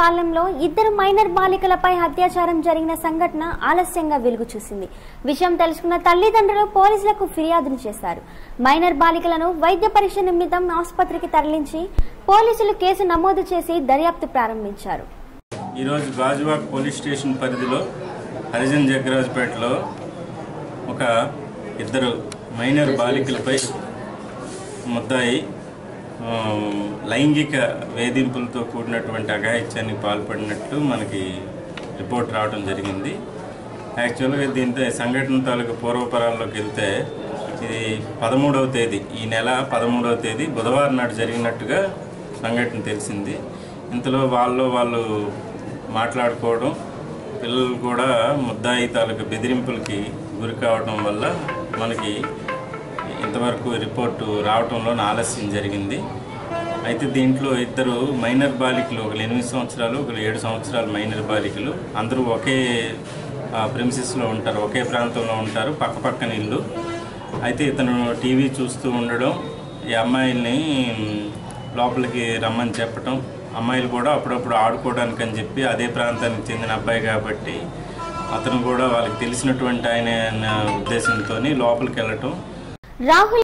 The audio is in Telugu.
పాలెంలో ఇద్దరు మైనర్ బాలికలపై అత్యాచారం జరిగిన సంఘటన ఆలస్యంగా వెలుగు చూసింది విషయం తెలుసుకున్న తల్లిదండ్రులు పోలీసులకు ఫిర్యాదును చేశారు మైనర్ బాలికలను వైద్య పరీక్ష నిమిత్తం ఆసుపత్రికి తరలించి పోలీసులు కేసు నమోదు చేసి దర్యాప్తు ప్రారంభించారు ఈరోజు గాజువాక్ పోలీస్ స్టేషన్ పరిధిలో హరిజన్ జగ్గరాజుపేటలో ఒక ఇద్దరు మైనర్ బాలికలపై ముద్దాయి ఆ, లైంగిక వేధింపులతో కూడినటువంటి అఘాయిత్యానికి పాల్పడినట్లు మనకి రిపోర్ట్ రావడం జరిగింది యాక్చువల్గా దీంతో సంఘటన తాలూకు పూర్వపరాల్లోకి వెళ్తే ఇది పదమూడవ తేదీ ఈ నెల పదమూడవ తేదీ బుధవారం నాడు జరిగినట్టుగా సంఘటన తెలిసింది ఇంతలో వాళ్ళు వాళ్ళు మాట్లాడుకోవడం పిల్లలు కూడా ముద్దాయి తాలూకు బెదిరింపులకి గురి కావడం వల్ల మనకి ఇంతవరకు రిపోర్టు రావడంలో ఆలస్యం జరిగింది అయితే దీంట్లో ఇద్దరు మైనర్ బాలికలు ఒకరు ఎనిమిది సంవత్సరాలు ఒకరు ఏడు సంవత్సరాలు మైనర్ బాలికలు అందరూ ఒకే ప్రిమిసెస్లో ఉంటారు ఒకే ప్రాంతంలో ఉంటారు పక్క పక్కన ఇల్లు అయితే ఇతను టీవీ చూస్తూ ఉండడం ఈ అమ్మాయిల్ని మ్, లోపలికి రమ్మని చెప్పటం అమ్మాయిలు కూడా అప్పుడప్పుడు ఆడుకోవడానికి అని చెప్పి అదే ప్రాంతానికి చెందిన అబ్బాయి కాబట్టి అతను కూడా వాళ్ళకి తెలిసినటువంటి ఆయన ఉద్దేశంతో లోపలికి వెళ్ళటం రాహుల్